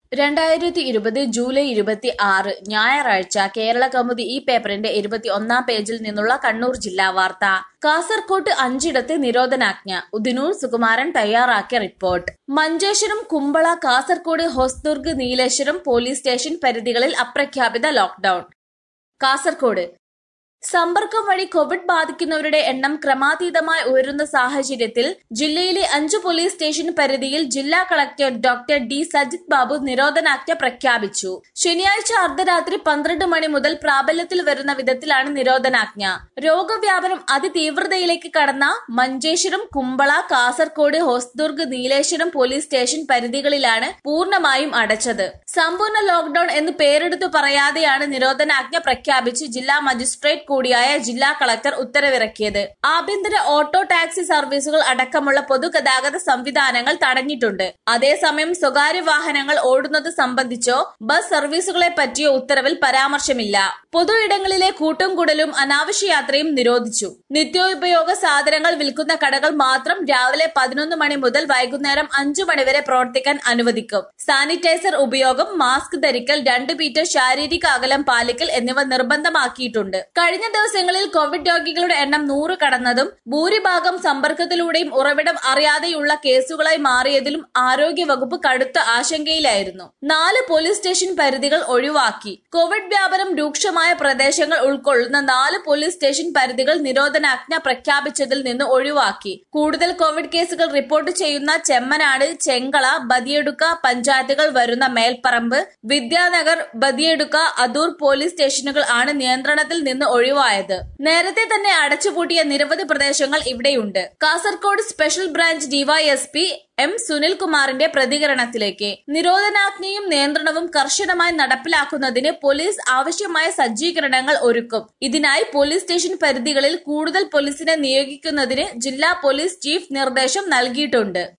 രണ്ടായിരത്തി ഇരുപത് ജൂലൈ ഇരുപത്തി ആറ് ഞായറാഴ്ച കേരള കൗമുദി ഈ പേപ്പറിന്റെ ഇരുപത്തി ഒന്നാം പേജിൽ നിന്നുള്ള കണ്ണൂർ ജില്ലാ വാർത്ത കാസർകോട്ട് അഞ്ചിടത്ത് നിരോധനാജ്ഞ ഉദിനൂർ സുകുമാരൻ തയ്യാറാക്കിയ report Manjeshwaram Kumbala Kasaragod Hosdurg Nileshwaram police station പരിധികളിൽ അപ്രഖ്യാപിത ലോക്ഡൌൺ കാസർകോട് സമ്പർക്കം വഴി കോവിഡ് ബാധിക്കുന്നവരുടെ എണ്ണം ക്രമാതീതമായി ഉയരുന്ന സാഹചര്യത്തിൽ ജില്ലയിലെ അഞ്ചു പോലീസ് സ്റ്റേഷൻ പരിധിയിൽ ജില്ലാ collector doctor D Sajith Babu നിരോധനാജ്ഞ പ്രഖ്യാപിച്ചു ശനിയാഴ്ച അർദ്ധരാത്രി പന്ത്രണ്ട് മണി മുതൽ പ്രാബല്യത്തിൽ വരുന്ന വിധത്തിലാണ് നിരോധനാജ്ഞ രോഗവ്യാപനം അതിതീവ്രതയിലേക്ക് കടന്ന മഞ്ചേശ്വരം കുമ്പള കാസർകോട് ഹോസ്ദുർഗ് നീലേശ്വരം പോലീസ് സ്റ്റേഷൻ പരിധികളിലാണ് പൂർണ്ണമായും അടച്ചത് സമ്പൂർണ്ണ ലോക്ഡൌൺ എന്ന് പേരെടുത്തു പറയാതെയാണ് നിരോധനാജ്ഞ പ്രഖ്യാപിച്ച് ജില്ലാ മജിസ്ട്രേറ്റ് കൂടിയായ ജില്ലാ കളക്ടർ ഉത്തരവിറക്കിയത് ആഭ്യന്തര ഓട്ടോ ടാക്സി സർവീസുകൾ അടക്കമുള്ള പൊതുഗതാഗത സംവിധാനങ്ങൾ തടഞ്ഞിട്ടുണ്ട് അതേസമയം സ്വകാര്യ വാഹനങ്ങൾ ഓടുന്നത് സംബന്ധിച്ചോ ബസ് സർവീസുകളെ പറ്റിയോ ഉത്തരവിൽ പരാമർശമില്ല പൊതു ഇടങ്ങളിലെ കൂട്ടും കൂടലും അനാവശ്യ യാത്രയും നിരോധിച്ചു നിത്യോപയോഗ സാധനങ്ങൾ വിൽക്കുന്ന കടകൾ മാത്രം രാവിലെ പതിനൊന്ന് മണി മുതൽ വൈകുന്നേരം അഞ്ചു മണിവരെ പ്രവർത്തിക്കാൻ അനുവദിക്കും സാനിറ്റൈസർ ഉപയോഗം മാസ്ക് ധരിക്കൽ രണ്ട് മീറ്റർ ശാരീരിക അകലം പാലിക്കൽ എന്നിവ നിർബന്ധമാക്കിയിട്ടുണ്ട് കഴിഞ്ഞ ദിവസങ്ങളിൽ കോവിഡ് രോഗികളുടെ എണ്ണം നൂറ് കടന്നതും ഭൂരിഭാഗം സമ്പർക്കത്തിലൂടെയും ഉറവിടം അറിയാതെയുള്ള കേസുകളായി മാറിയതിലും ആരോഗ്യ വകുപ്പ് കടുത്ത ആശങ്കയിലായിരുന്നു നാല് പോലീസ് സ്റ്റേഷൻ പരിധികൾ ഒഴിവാക്കി കോവിഡ് വ്യാപനം രൂക്ഷമായ പ്രദേശങ്ങൾ ഉൾക്കൊള്ളുന്ന നാല് പോലീസ് സ്റ്റേഷൻ പരിധികൾ നിരോധനാജ്ഞ പ്രഖ്യാപിച്ചതിൽ നിന്ന് ഒഴിവാക്കി കൂടുതൽ കോവിഡ് കേസുകൾ റിപ്പോർട്ട് ചെയ്യുന്ന ചെമ്മനാട് ചെങ്കള ബദിയെടുക്ക പഞ്ചായത്തുകൾ വരുന്ന മേൽപ്പറമ്പ് വിദ്യാനഗർ ബദിയെടുക്ക അദൂർ പോലീസ് സ്റ്റേഷനുകൾ ആണ് നിയന്ത്രണത്തിൽ നിന്ന് ഒഴിവായത് നേരത്തെ തന്നെ അടച്ചുപൂട്ടിയ നിരവധി പ്രദേശങ്ങൾ ഇവിടെയുണ്ട് Kasaragod special branch D Y S P M സുനിൽകുമാറിന്റെ പ്രതികരണത്തിലേക്ക് നിരോധനാജ്ഞയും നിയന്ത്രണവും കർശനമായി നടപ്പിലാക്കുന്നതിന് പോലീസ് ആവശ്യമായ സജ്ജീകരണങ്ങൾ ഒരുക്കും ഇതിനായി പോലീസ് സ്റ്റേഷൻ പരിധികളിൽ കൂടുതൽ പോലീസിനെ നിയോഗിക്കുന്നതിന് ജില്ലാ പോലീസ് ചീഫ് നിർദ്ദേശം നൽകിയിട്ടുണ്ട്